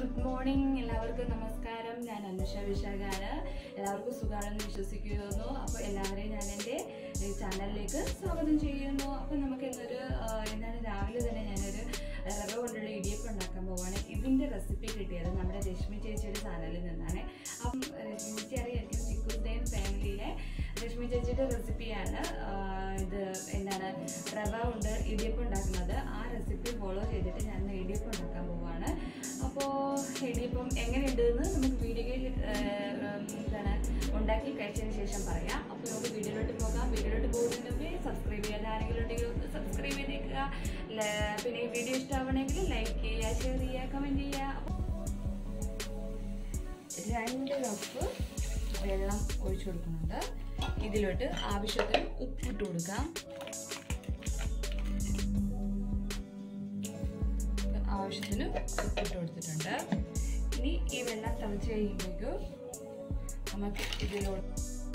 Good morning എല്ലാവർക്കും നമസ്കാരം ഞാൻ അനുഷ വിശാഖാണ് എല്ലാവർക്കും സുഖമാണെന്ന് വിശ്വസിക്കുന്നു അപ്പോൾ എല്ലാവരെയും ഞാൻ എൻ്റെ ഈ ചാനലിലേക്ക് സ്വാഗതം ചെയ്യുന്നു അപ്പോൾ നമുക്ക് ഇന്നൊരു ആ, എന്താണ് രാവിലെ തന്നെ ഞാനൊരു റവ കൊണ്ടുള്ള ഇടിയപ്പം ഉണ്ടാക്കാൻ പോവാണ് ഇതിൻ്റെ റെസിപ്പി കിട്ടിയത് നമ്മുടെ രശ്മി ചേച്ചിയുടെ ചാനലിൽ നിന്നാണ് അപ്പം രശ്മി ചേച്ചി അറിയായിരിക്കും ചിക്കുസ്ഡേൻ ഫാമിലിയിലെ രശ്മി ചേച്ചിയുടെ റെസിപ്പിയാണ് ഇത് എന്താണ് റവ കൊണ്ട് ഇടിയപ്പം ഉണ്ടാക്കുന്നത് ആ റെസിപ്പി ഫോളോ ചെയ്തിട്ട് ഞാൻ ഇന്ന് ഇടിയപ്പം ഉണ്ടാക്കാൻ പോവാണ് അപ്പോൾ ഇടിയപ്പം എങ്ങനെയുണ്ടെന്ന് നമുക്ക് വീഡിയോയിൽ എന്താണ് ഉണ്ടാക്കി കഴിച്ചതിന് ശേഷം പറയാം അപ്പോൾ നമുക്ക് വീഡിയോയിലോട്ട് പോകാം വീഡിയോയിലോട്ട് പോകുന്നതിന് മുമ്പേ സബ്സ്ക്രൈബ് ചെയ്യാൻ ആരെങ്കിലും ഉണ്ടെങ്കിൽ ഒന്ന് സബ്സ്ക്രൈബ് ചെയ്തേക്കുക ല- പിന്നെ ഈ വീഡിയോ ഇഷ്ടമാവണമെങ്കിൽ ലൈക്ക് ചെയ്യുക ഷെയർ ചെയ്യുക കമൻറ്റ് ചെയ്യുക അപ്പോൾ രണ്ട് കപ്പ് വെള്ളം ഒഴിച്ചു കൊടുക്കുന്നുണ്ട് ഇതിലോട്ട് ആവശ്യത്തിന് ഉപ്പിട്ട് കൊടുക്കാം ആവശ്യത്തിന് ഉപ്പിട്ട് കൊടുത്തിട്ടുണ്ട് ഇനി ഈ വെള്ളം തിളച്ച് കഴിയുമ്പോഴേക്കും നമുക്ക് ഇതിലോട്ട്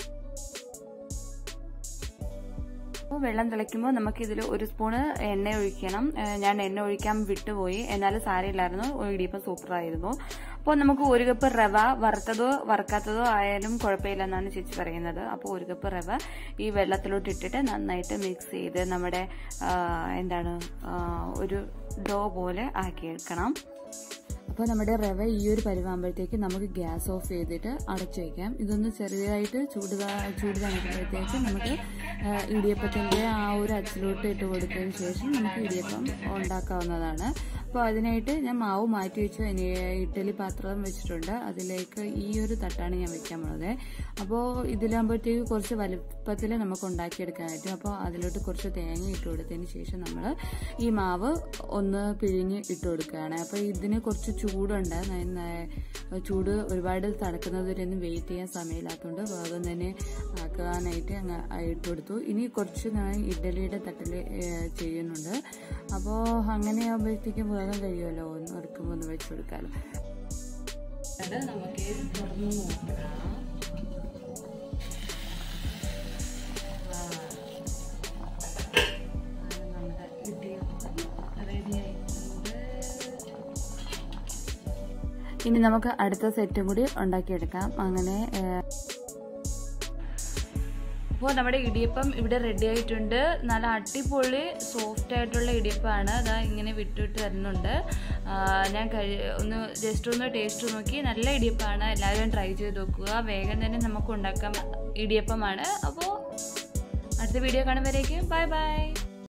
അപ്പോൾ വെള്ളം തിളയ്ക്കുമ്പോൾ നമുക്ക് ഇതിൽ ഒരു സ്പൂണ് എണ്ണ ഒഴിക്കണം ഏഹ് ഞാൻ എണ്ണ ഒഴിക്കാൻ വിട്ടുപോയി എന്നാലും സാരമില്ലായിരുന്നു ഇടിയപ്പം സൂപ്പറായിരുന്നു അപ്പോൾ നമുക്ക് ഒരു കപ്പ് റവ വറുത്തതോ വറുക്കാത്തതോ ആയാലും കുഴപ്പമില്ല എന്നാണ് ചേച്ചി പറയുന്നത് അപ്പോൾ ഒരു കപ്പ് റവ ഈ വെള്ളത്തിലോട്ട് ഇട്ടിട്ട് നന്നായിട്ട് മിക്സ് ചെയ്ത് നമ്മുടെ ആ, എന്താണ് ആ, ഒരു ഡോ പോലെ ആക്കിയെടുക്കണം അപ്പോൾ നമ്മുടെ റവ ഈ ഒരു പരിവാകുമ്പോഴത്തേക്ക് നമുക്ക് ഗ്യാസ് ഓഫ് ചെയ്തിട്ട് അടച്ചു വയ്ക്കാം ഇതൊന്ന് ചെറിയതായിട്ട് ചൂട് കാ- ചൂട് തണുക്കുമ്പോഴത്തേക്ക് നമുക്ക് ആ, ഇടിയപ്പത്തിൻ്റെ ആ ഒരു അച്ചിലോട്ട് ഇട്ട് കൊടുത്തതിന് ശേഷം നമുക്ക് ഇടിയപ്പം ഉണ്ടാക്കാവുന്നതാണ് അപ്പോൾ അതിനായിട്ട് ഞാൻ മാവ് മാറ്റി വെച്ച് ഇനി ഇഡ്ഡലി പാത്രം വെച്ചിട്ടുണ്ട് അതിലേക്ക് ഈ ഒരു തട്ടാണ് ഞാൻ വെക്കാൻ പോണത് അപ്പോൾ ഇതിലാകുമ്പോഴത്തേക്ക് കുറച്ച് വലുപ്പത്തിൽ നമുക്ക് ഉണ്ടാക്കിയെടുക്കാനായിട്ട് അപ്പോൾ അതിലോട്ട് കുറച്ച് തേങ്ങ ഇട്ട് കൊടുത്തതിന് ശേഷം നമ്മൾ ഈ മാവ് ഒന്ന് പിഴിഞ്ഞ് ഇട്ട് കൊടുക്കുകയാണ് അപ്പോൾ ഇതിന് കുറച്ച് ചൂടുണ്ട് നന്ന- ചൂട് ഒരുപാട് തണുക്കുന്നത് വരെ ഒന്നും വെയിറ്റ് ചെയ്യാൻ സമയമില്ലാത്തതുകൊണ്ട് വേഗം തന്നെ ആക്കാനായിട്ട് അങ്ങ് ഇട്ട് കൊടുത്തു ഇനി കുറച്ച് ഞാൻ ഇഡ്ഡലിയുടെ തട്ടിൽ ചെയ്യുന്നുണ്ട് അപ്പോൾ അങ്ങനെ ആകുമ്പോഴത്തേക്കും വേഗം കഴിയുമല്ലോ ഒന്ന് എടുക്കുമ്പോൾ ഒന്ന് വെച്ച് കൊടുക്കാമല്ലോ അത് നമുക്ക് തുറന്ന് നോക്കാം ആ. ആണ് നമ്മുടെ ഇടിയപ്പം ready ആയിട്ടുണ്ട്. ഇനി നമുക്ക് അടുത്ത സെറ്റും കൂടി ഉണ്ടാക്കിയെടുക്കാം അങ്ങനെ ഏഹ്, അപ്പോൾ നമ്മുടെ ഇടിയപ്പം ഇവിടെ റെഡി ആയിട്ടുണ്ട് നല്ല അടിപൊളി സോഫ്റ്റ് ആയിട്ടുള്ള ഇടിയപ്പമാണ് അതാ ഇങ്ങനെ വിട്ടുവിട്ട് വരുന്നുണ്ട് ആ, ഞാൻ കഴി ഒന്ന് ജസ്റ്റ് ഒന്ന് ടേസ്റ്റ് നോക്കി നല്ല ഇടിയപ്പമാണ് എല്ലാവരും ട്രൈ ചെയ്ത് നോക്കുക വേഗം തന്നെ നമുക്ക് ഉണ്ടാക്കാം ഇടിയപ്പമാണ് അപ്പോൾ അടുത്ത വീഡിയോ കാണുമ്പോഴേക്കും ബൈ ബൈ